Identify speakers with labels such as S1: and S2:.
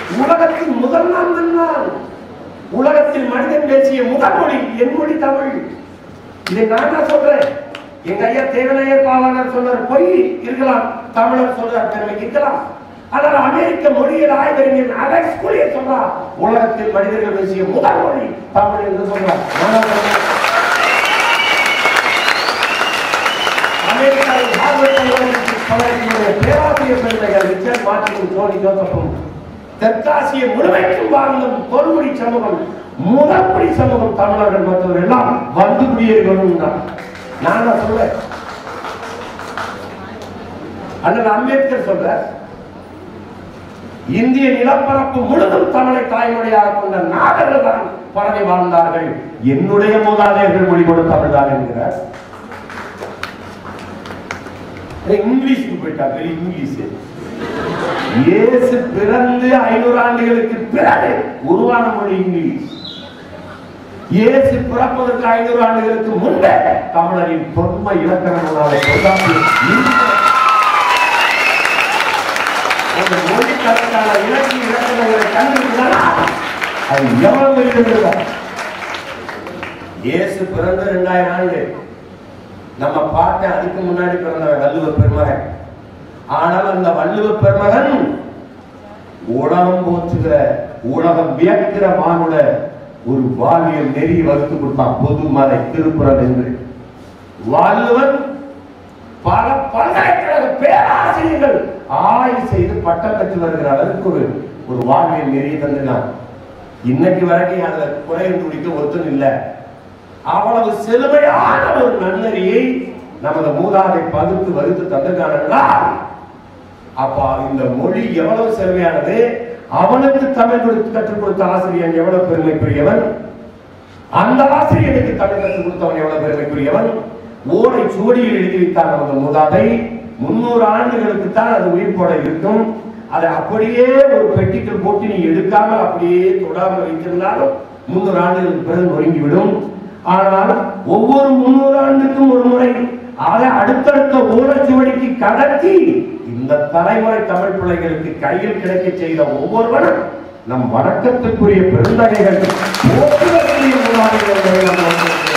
S1: உலகத்தின் முதல் நான் நான் உலகத்தில் மனிதன் பேசிய முதல் மொழி என் மொழி தமிழ் இதை நான் தான் சொல்றேன் எங்க ஐயா தேவனையர் பாவாணர் சொன்னார் பொய் இருக்கலாம் தமிழர் சொல்றார் பெருமை இருக்கலாம் ஆனால் அமெரிக்க மொழியில் ஆய்வறிஞர் அலெக்ஸ் கூலிய சொல்றார் உலகத்தில் மனிதர்கள் பேசிய முதல் மொழி தமிழ் என்று சொல்றார் நான் தான் சொல்றேன். அமெரிக்காவில் ஹார்வர்ட் பல்கலைக்கழகத்தினுடைய பேராசிரியர் பெருமைகள் ரிச்சர்ட் மார்டினும் டோனி ஜோசப்பும் தெற்காசிய முழுமைக்கும் வாழ்ந்தும் தொல்குடி சமூகம் முதற்படி சமூகம் தமிழர்கள் மற்றவர்கள் எல்லாம் வந்து குடியேறணும் நான் தான் சொல்றேன் அண்ணன் அம்பேத்கர் சொல்ற இந்திய நிலப்பரப்பு முழுதும் தமிழை தாய்மொழியாக கொண்ட நாகர்கள் தான் பரவி வாழ்ந்தார்கள் என்னுடைய மூதாதையர்கள் மொழிபோடு தமிழ் தான் என்கிறார் இங்கிலீஷ்க்கு போயிட்டாங்க இங்கிலீஷ் இயேசு பிறந்து ஐநூறு ஆண்டுகளுக்கு பிறகு உருவான மொழி இங்கிலீஷ் இயேசு பிறப்பதற்கு ஐநூறு ஆண்டுகளுக்கு முன்பே தமிழரின் தொன்மை இலக்கணங்களால் தொல்காப்பியம் இருக்கிறது. ஒரு மொழிக்கணக்கான இலக்கிய இலக்கணங்களை கண்டுபிடித்தால் அது எவ்வளவு இருக்கிறது இயேசு பிறந்த ரெண்டாயிரம் ஆண்டு நம்ம பாட்டை அதுக்கு முன்னாடி பிறந்த வள்ளுவ பெருமகன் ஆனால் அந்த வள்ளுவ பெருமகன் உலகம் போற்றுகிற உலகம் வியக்கிற மானுட ஒரு வாழ்வியல் நெறி வகுத்து கொடுத்தான் பொதுமறை திருக்குறள் என்று வள்ளுவன் பல பல்கலைக்கழக பேராசிரியர்கள் ஆய்வு செய்து பட்டம் பெற்று வருகிற அளவுக்கு ஒரு ஒரு வாழ்வியல் நெறி தந்துதான் இன்னைக்கு வரைக்கும் அதுல குறை துடிக்க ஒத்தும் இல்லை அவ்வளவு செழுமையான ஒரு நன்னறியை நமது மூதாதை பகுத்து வகுத்து தந்திருக்கானுங்களா அப்ப இந்த மொழி எவ்வளவு செழுமையானது அவனுக்கு தமிழ் கொடுத்து கற்றுக் கொடுத்த ஆசிரியன் எவ்வளவு பெருமைக்குரியவன் அந்த ஆசிரியனுக்கு தமிழ் கற்றுக் கொடுத்தவன் எவ்வளவு பெருமைக்குரியவன் ஓலை சுவடியில் எழுதி வைத்தான் நமது மூதாதை முன்னூறு ஆண்டுகளுக்கு தான் அது உயிர்ப்போட இருக்கும் அதை அப்படியே ஒரு பெட்டிக்குள் போட்டு நீ எடுக்காமல் அப்படியே தொடாமல் வைத்திருந்தாலும் முன்னூறு ஆண்டுகளுக்கு பிறகு நொறுங்கிவிடும் ஆனால் ஒவ்வொரு முன்னூறு ஆண்டுக்கும் ஒரு முறை அதை அடுத்தடுத்த ஓலைச்சுவடிக்கு கடத்தி இந்த தலைமுறை தமிழ் பிள்ளைகளுக்கு கையில் கிடைக்க செய்த ஒவ்வொருவரும் நம் வணக்கத்துக்குரிய பெருந்தகைகள் போற்றுதற்குரிய முன்னாடிகள்